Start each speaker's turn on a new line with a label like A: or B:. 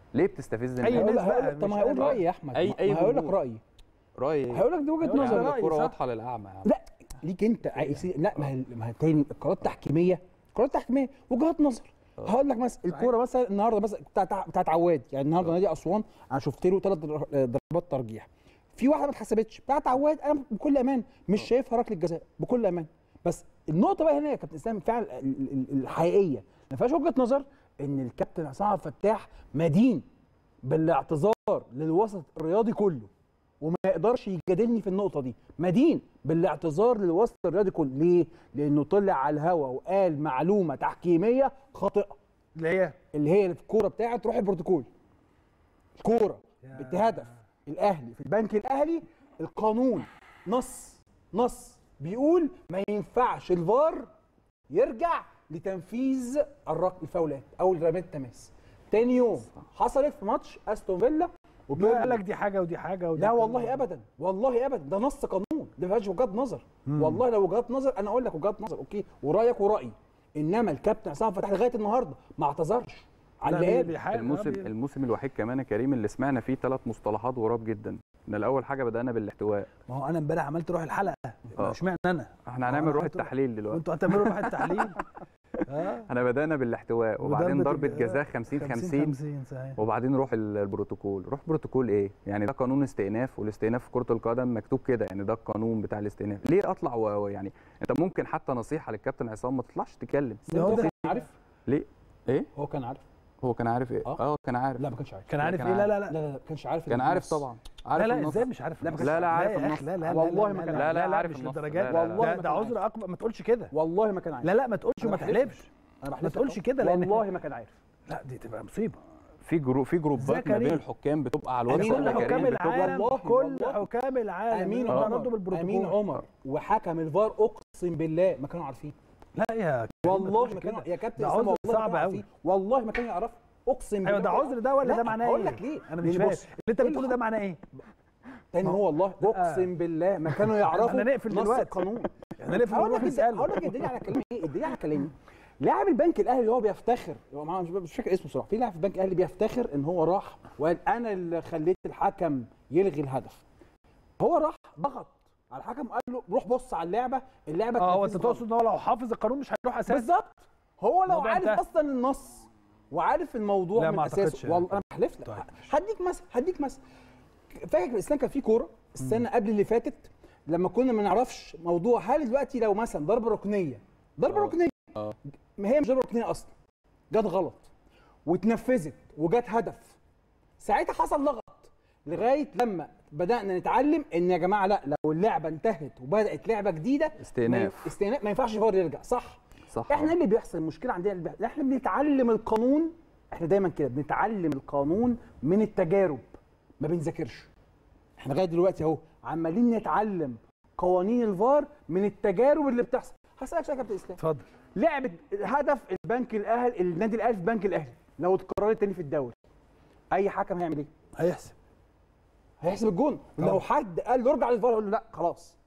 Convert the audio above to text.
A: ليه بتستفز
B: أي
A: الناس
B: ناس
C: هيقول
B: بقى
C: لك- طب
B: مش
C: ما هيقول
B: أنا.
C: رايي يا احمد
A: أي-
C: ما-
A: أي
C: ما هيقول لك
A: جمهور.
C: رايي
A: رايي
C: هيقول لك دي وجهه
B: هيقول لك
C: نظر
B: رأيي.
A: الكوره
B: صح.
A: واضحه للاعمى يا عم.
C: لا ليك انت عايز- لا ما هي ما هي تاني القرارات التحكيميه قرارات تحكيميه وجهات نظر هقول لك مثلا الكوره مثلا النهارده مثلا بتاعت بتاعت عواد يعني النهارده نادي اسوان انا شفت له ثلاث ضربات ترجيح في واحده ما اتحسبتش بتاعت عواد انا بكل امان مش شايفها ركله جزاء بكل امان بس النقطه بقى هنا يا كابتن اسلام فعلا ال- ال- الحقيقيه ما فيهاش وجهه نظر ان الكابتن عصام عبد الفتاح مدين بالاعتذار للوسط الرياضي كله وما يقدرش يجادلني في النقطه دي مدين بالاعتذار للوسط الرياضي كله ليه لانه طلع على الهوا وقال معلومه تحكيميه خاطئه
B: اللي هي
C: اللي هي الكوره بتاعت روح البروتوكول الكوره بهدف الاهلي في البنك الاهلي القانون نص نص بيقول ما ينفعش الفار يرجع لتنفيذ الرك الفاولات او رميات التماس تاني يوم حصلت في ماتش استون فيلا
B: ما
C: وبيراميدز.
B: قال لك دي حاجه ودي حاجه ودي
C: لا
B: حاجة.
C: والله ابدا والله ابدا ده نص قانون ده ما فيهاش وجهات نظر والله لو وجهات نظر انا اقول لك وجهات نظر اوكي ورايك ورايي انما الكابتن عصام فتحي لغايه النهارده ما اعتذرش على
B: لا،
C: اللي
B: بي-
C: قال
B: بيحاول-
A: الموسم
B: آه، بي-
A: الموسم الوحيد كمان يا كريم اللي سمعنا فيه ثلاث مصطلحات غراب جدا ان الاول حاجه بدانا بالاحتواء
B: ما هو انا امبارح عملت روح الحلقه
A: آه.
B: اشمعنى انا
A: احنا هنعمل روح
B: قلت له-
A: التحليل دلوقتي
B: وانتوا هتعملوا روح التحليل اه
A: احنا بدانا بالاحتواء وبعدين ضربه جزاء 50 50
B: 50 صحيح
A: وبعدين روح ال- البروتوكول روح بروتوكول ايه يعني ده قانون استئناف والاستئناف في كره القدم مكتوب كده يعني ده القانون بتاع الاستئناف ليه اطلع و- و- يعني انت ممكن حتى نصيحه للكابتن عصام ما تطلعش تتكلم
B: ده هو
C: هو
B: ده-
C: كان عارف
A: ليه ايه
C: هو كان عارف
A: هو كان عارف ايه
C: آه.
A: اه كان عارف
C: لا ما كانش عارف
B: كان
A: لا،
B: عارف
A: كان
B: ايه لا لا
C: لا
B: لا
C: لا ما كانش عارف
A: كان
C: إن
A: عارف
C: النص-
A: طبعا عارف
B: لا لا
A: النص.
B: ازاي مش عارف
C: لا،
B: النص؟
A: لا، لا، عارف
B: يا أخي،
A: النص.
B: لا لا
C: والله
B: لا
C: ما
B: لا
C: كان
B: لا
A: عارف.
B: لا لا
A: عارف
B: مش
A: النص.
B: للدرجات
A: لا، لا، لا.
C: والله
B: ده
C: ما
B: ده
C: كان
B: عذر اكبر ما تقولش كده
C: والله ما كان عارف
B: لا لا ما تقولش
C: أنا
B: وما
C: بحلف لك.
B: تحلفش
C: انا
B: ما
C: بحلف
B: تقولش
C: لك.
B: كده لان
C: والله ما كان عارف
B: لا دي تبقى مصيبه
A: في جروب في جروبات ما
B: كريم.
A: بين الحكام بتبقى على
C: أمين
A: الواتساب
B: كل
A: يا
C: عمر.
B: حكام
A: كريم بتبقى
B: العالم
C: والله-
B: كل
C: والله.
B: حكام العالم
C: امين
B: يقولوا
C: عمر
B: ردوا بالبروتوكول
C: امين عمر وحكم الفار اقسم بالله ما كانوا عارفين
B: لا يا كريم
C: والله
B: تقولش
C: ما كانوا
B: كده.
C: يا كابتن
B: ده
C: اسامه
B: عذر
C: والله ما
B: صعب
C: كانوا
B: قوي
C: عارفين. والله ما كانوا يعرفوا اقسم بالله
B: ايوه ده عذر ده ولا
C: لا،
B: ده معناه ايه؟
C: هقول لك ليه
B: انا
C: لأن
B: مش
C: بص،
B: فاهم اللي انت
C: إيه
B: بتقوله ده معناه ايه؟
C: تاني هو والله اقسم بالله ما كانوا يعرفوا
B: احنا نقفل
C: نص
B: دلوقتي.
C: القانون
B: احنا نقفل
C: هقول
B: ونروح
C: لك
B: نساله
C: هقول لك الدنيا على كلامي ايه الدنيا على كلامي لاعب البنك الاهلي اللي هو بيفتخر هو معاه- مش مش فاكر اسمه صراحه في لاعب في البنك الاهلي بيفتخر ان هو راح وقال انا اللي خليت الحكم يلغي الهدف هو راح ضغط على الحكم وقال له روح بص على اللعبه اللعبه
B: اه هو انت
C: اتنفذت غلط.
B: تقصد ان هو لو حافظ القانون مش هيروح اساسا
C: بالظبط هو لو
B: الموضوع
C: عارف
B: انتهى.
C: اصلا النص وعارف الموضوع
B: لا،
C: من
B: ما أعتقدش
C: اساسه
B: يعني.
C: والله انا بحلف لك
B: طيب.
C: هديك مثل هديك مثل فاكر الاسلام كان في كوره السنه قبل اللي فاتت لما كنا ما نعرفش موضوع هل دلوقتي لو مثلا ضربه ركنيه ضربه
A: آه.
C: ركنيه
A: آه.
C: ما هي مش ضربه ركنيه اصلا جت غلط واتنفذت وجت هدف ساعتها حصل لغط لغايه لما بدانا نتعلم ان يا جماعه لا لو اللعبه انتهت وبدات لعبه جديده
A: استئناف.
C: ما- استئناف ما ينفعش الفار يرجع صح
A: صح
C: احنا اللي بيحصل المشكله عندنا اللي بيحصل. احنا بنتعلم القانون احنا دايما كده بنتعلم القانون من التجارب ما بنذاكرش احنا لغايه دلوقتي اهو عمالين نتعلم قوانين الفار من التجارب اللي بتحصل هسالك سؤال يا كابتن اسلام
B: اتفضل
C: لعبه هدف البنك الاهلي النادي الاهلي في البنك الاهلي لو اتكررت تاني في الدوري اي حكم هيعمل ايه
B: هيحسب
C: هيحسب الجون
B: طبعا.
C: لو حد قال له ارجع للفار يقول له لا خلاص